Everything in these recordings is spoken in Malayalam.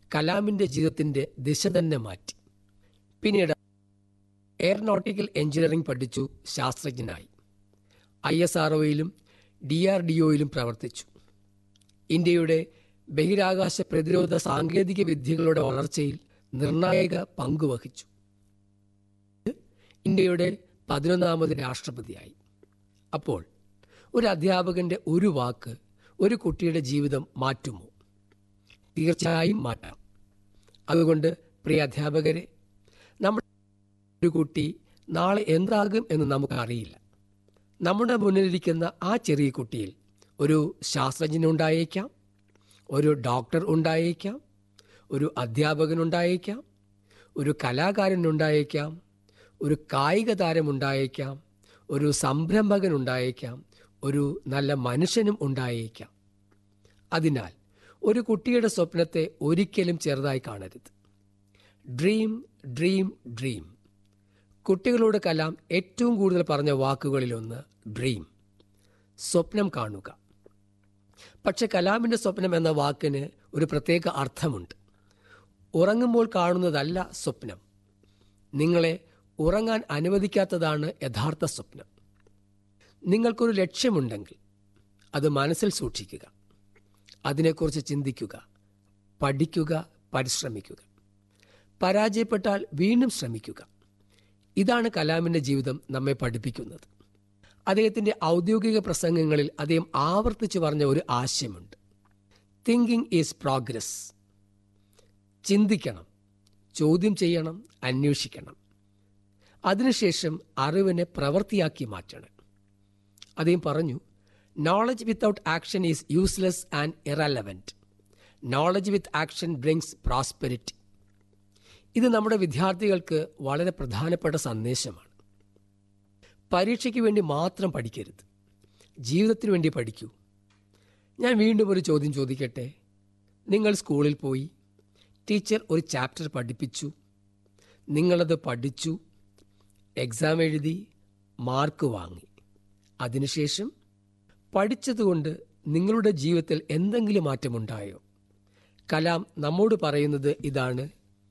കലാമിൻ്റെ ജീവിതത്തിൻ്റെ ദിശ തന്നെ മാറ്റി പിന്നീട് എയറോനോട്ടിക്കൽ എഞ്ചിനീയറിംഗ് പഠിച്ചു ശാസ്ത്രജ്ഞനായി I S R D R D ഒയിലും പ്രവർത്തിച്ചു ഇന്ത്യയുടെ ബഹിരാകാശ പ്രതിരോധ സാങ്കേതിക വിദ്യകളുടെ വളർച്ചയിൽ നിർണായക പങ്കുവഹിച്ചു ഇന്ത്യയുടെ പതിനൊന്നാമത് രാഷ്ട്രപതിയായി അപ്പോൾ ഒരു അധ്യാപകന്റെ ഒരു വാക്ക് ഒരു കുട്ടിയുടെ ജീവിതം മാറ്റുമോ തീർച്ചയായും മാറ്റാം അതുകൊണ്ട് പ്രിയ അധ്യാപകരെ നമ്മുടെ ഒരു കുട്ടി നാളെ എന്താകും എന്ന് നമുക്കറിയില്ല നമ്മുടെ മുന്നിലിരിക്കുന്ന ആ ചെറിയ കുട്ടിയിൽ ഒരു ശാസ്ത്രജ്ഞൻ ഉണ്ടായേക്കാം ഒരു ഡോക്ടർ ഉണ്ടായേക്കാം ഒരു അധ്യാപകൻ ഉണ്ടായേക്കാം ഒരു കലാകാരൻ ഉണ്ടായേക്കാം ഒരു കായിക താരം ഉണ്ടായേക്കാം ഒരു സംരംഭകൻ ഉണ്ടായേക്കാം ഒരു നല്ല മനുഷ്യനും ഉണ്ടായേക്കാം അതിനാൽ ഒരു കുട്ടിയുടെ സ്വപ്നത്തെ ഒരിക്കലും ചെറുതായി കാണരുത് ഡ്രീം ഡ്രീം ഡ്രീം കുട്ടികളോട് കലാം ഏറ്റവും കൂടുതൽ പറഞ്ഞ വാക്കുകളിലൊന്ന് ഡ്രീം സ്വപ്നം കാണുക പക്ഷെ കലാമിൻ്റെ സ്വപ്നം എന്ന വാക്കിന് ഒരു പ്രത്യേക അർത്ഥമുണ്ട് ഉറങ്ങുമ്പോൾ കാണുന്നതല്ല സ്വപ്നം നിങ്ങളെ ഉറങ്ങാൻ അനുവദിക്കാത്തതാണ് യഥാർത്ഥ സ്വപ്നം നിങ്ങൾക്കൊരു ലക്ഷ്യമുണ്ടെങ്കിൽ അത് മനസ്സിൽ സൂക്ഷിക്കുക അതിനെക്കുറിച്ച് ചിന്തിക്കുക പഠിക്കുക പരിശ്രമിക്കുക പരാജയപ്പെട്ടാൽ വീണ്ടും ശ്രമിക്കുക ഇതാണ് കലാമിൻ്റെ ജീവിതം നമ്മെ പഠിപ്പിക്കുന്നത് അദ്ദേഹത്തിൻ്റെ ഔദ്യോഗിക പ്രസംഗങ്ങളിൽ അദ്ദേഹം ആവർത്തിച്ചു പറഞ്ഞ ഒരു ആശയമുണ്ട് തിങ്കിങ് ഈസ് പ്രോഗ്രസ് ചിന്തിക്കണം ചോദ്യം ചെയ്യണം അന്വേഷിക്കണം അതിനുശേഷം അറിവിനെ പ്രവൃത്തിയാക്കി മാറ്റണം അദ്ദേഹം പറഞ്ഞു knowledge without action is useless and irrelevant knowledge with action brings prosperity ഇത് നമ്മുടെ വിദ്യാർത്ഥികൾക്ക് വളരെ പ്രധാനപ്പെട്ട സന്ദേശമാണ് പരീക്ഷയ്ക്ക് വേണ്ടി മാത്രം പഠിക്കരുത് ജീവിതത്തിന് വേണ്ടി പഠിക്കൂ ഞാൻ വീണ്ടും ഒരു ചോദ്യം ചോദിക്കട്ടെ നിങ്ങൾ സ്കൂളിൽ പോയി ടീച്ചർ ഒരു ചാപ്റ്റർ പഠിപ്പിച്ചു നിങ്ങളത് പഠിച്ചു എക്സാം എഴുതി മാർക്ക് വാങ്ങി അതിനുശേഷം പഠിച്ചതുകൊണ്ട് നിങ്ങളുടെ ജീവിതത്തിൽ എന്തെങ്കിലും മാറ്റമുണ്ടായോ കലാം നമ്മോട് പറയുന്നത് ഇതാണ്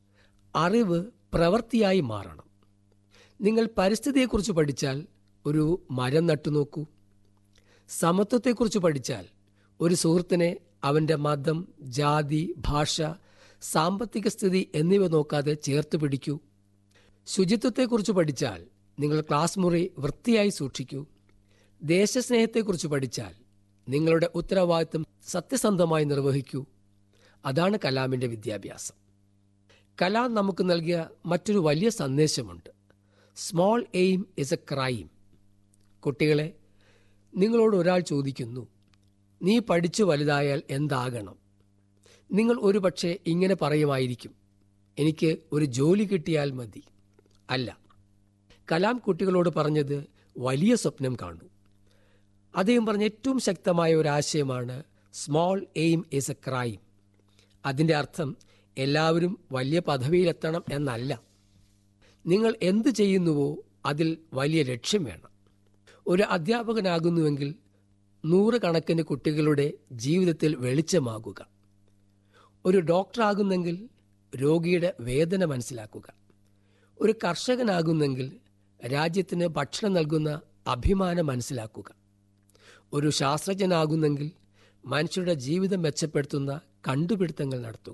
അറിവ് പ്രവൃത്തിയായി മാറണം നിങ്ങൾ പരിസ്ഥിതിയെക്കുറിച്ച് പഠിച്ചാൽ ഒരു മരം നട്ടുനോക്കൂ സമത്വത്തെക്കുറിച്ച് പഠിച്ചാൽ ഒരു സുഹൃത്തിനെ അവൻ്റെ മതം ജാതി ഭാഷ സാമ്പത്തിക സ്ഥിതി എന്നിവ നോക്കാതെ ചേർത്ത് പിടിക്കൂ ശുചിത്വത്തെക്കുറിച്ച് പഠിച്ചാൽ നിങ്ങൾ ക്ലാസ് മുറി വൃത്തിയായി സൂക്ഷിക്കൂ ദേശസ്നേഹത്തെക്കുറിച്ച് പഠിച്ചാൽ നിങ്ങളുടെ ഉത്തരവാദിത്വം സത്യസന്ധമായി നിർവഹിക്കൂ അതാണ് കലാമിൻ്റെ വിദ്യാഭ്യാസം കലാം നമുക്ക് നൽകിയ മറ്റൊരു വലിയ സന്ദേശമുണ്ട് small aim is a crime കുട്ടികളെ നിങ്ങളോട് ഒരാൾ ചോദിക്കുന്നു നീ പഠിച്ചു വലുതായാൽ എന്താകണം നിങ്ങൾ ഒരു പക്ഷേ ഇങ്ങനെ പറയുമായിരിക്കും എനിക്ക് ഒരു ജോലി കിട്ടിയാൽ മതി അല്ല കലാം കുട്ടികളോട് പറഞ്ഞത് വലിയ സ്വപ്നം കാണൂ അദ്ദേഹം പറഞ്ഞ ഏറ്റവും ശക്തമായ ഒരു ആശയമാണ് small aim is a crime അതിൻ്റെ അർത്ഥം എല്ലാവരും വലിയ പദവിയിലെത്തണം എന്നല്ല നിങ്ങൾ എന്ത് ചെയ്യുന്നുവോ അതിൽ വലിയ ലക്ഷ്യം വേണം ഒരു അധ്യാപകനാകുന്നുവെങ്കിൽ നൂറുകണക്കിന് കുട്ടികളുടെ ജീവിതത്തിൽ വെളിച്ചമാകുക ഒരു ഡോക്ടറാകുന്നെങ്കിൽ രോഗിയുടെ വേദന മനസ്സിലാക്കുക ഒരു കർഷകനാകുന്നെങ്കിൽ രാജ്യത്തിന് ഭക്ഷണം നൽകുന്ന അഭിമാനം മനസ്സിലാക്കുക ഒരു ശാസ്ത്രജ്ഞനാകുന്നെങ്കിൽ മനുഷ്യരുടെ ജീവിതം മെച്ചപ്പെടുത്തുന്ന കണ്ടുപിടുത്തങ്ങൾ നടത്തുക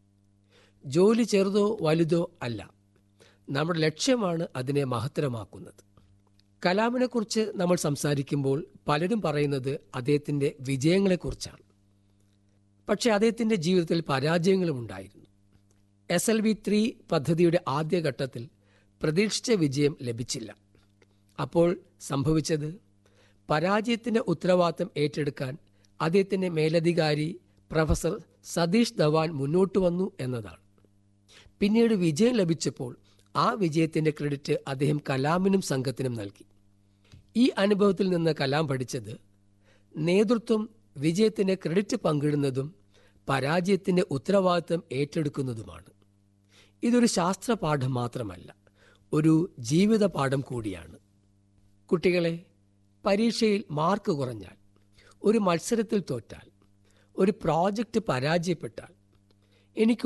ജോലി ചെറുതോ വലുതോ അല്ല നമ്മുടെ ലക്ഷ്യമാണ് അതിനെ മഹത്തരമാക്കുന്നത് കലാമിനെക്കുറിച്ച് നമ്മൾ സംസാരിക്കുമ്പോൾ പലരും പറയുന്നത് അദ്ദേഹത്തിൻ്റെ വിജയങ്ങളെക്കുറിച്ചാണ് പക്ഷേ അദ്ദേഹത്തിൻ്റെ ജീവിതത്തിൽ പരാജയങ്ങളും ഉണ്ടായിരുന്നു എസ് എൽ വി ത്രീ പദ്ധതിയുടെ ആദ്യഘട്ടത്തിൽ പ്രതീക്ഷിച്ച വിജയം ലഭിച്ചില്ല അപ്പോൾ സംഭവിച്ചത് പരാജയത്തിൻ്റെ ഉത്തരവാദിത്തം ഏറ്റെടുക്കാൻ അദ്ദേഹത്തിൻ്റെ മേലധികാരി പ്രൊഫസർ സതീഷ് ധവാൻ മുന്നോട്ട് വന്നു എന്നതാണ് പിന്നീട് വിജയം ലഭിച്ചപ്പോൾ ആ വിജയത്തിൻ്റെ ക്രെഡിറ്റ് അദ്ദേഹം കലാമിനും സംഘത്തിനും നൽകി ഈ അനുഭവത്തിൽ നിന്ന് കലാം പഠിച്ചത് നേതൃത്വം വിജയത്തിന് ക്രെഡിറ്റ് പങ്കിടുന്നതും പരാജയത്തിൻ്റെ ഉത്തരവാദിത്തം ഏറ്റെടുക്കുന്നതുമാണ് ഇതൊരു ശാസ്ത്ര പാഠം മാത്രമല്ല ഒരു ജീവിത പാഠം കൂടിയാണ് കുട്ടികളെ പരീക്ഷയിൽ മാർക്ക് കുറഞ്ഞാൽ ഒരു മത്സരത്തിൽ തോറ്റാൽ ഒരു പ്രോജക്റ്റ് പരാജയപ്പെട്ടാൽ എനിക്ക്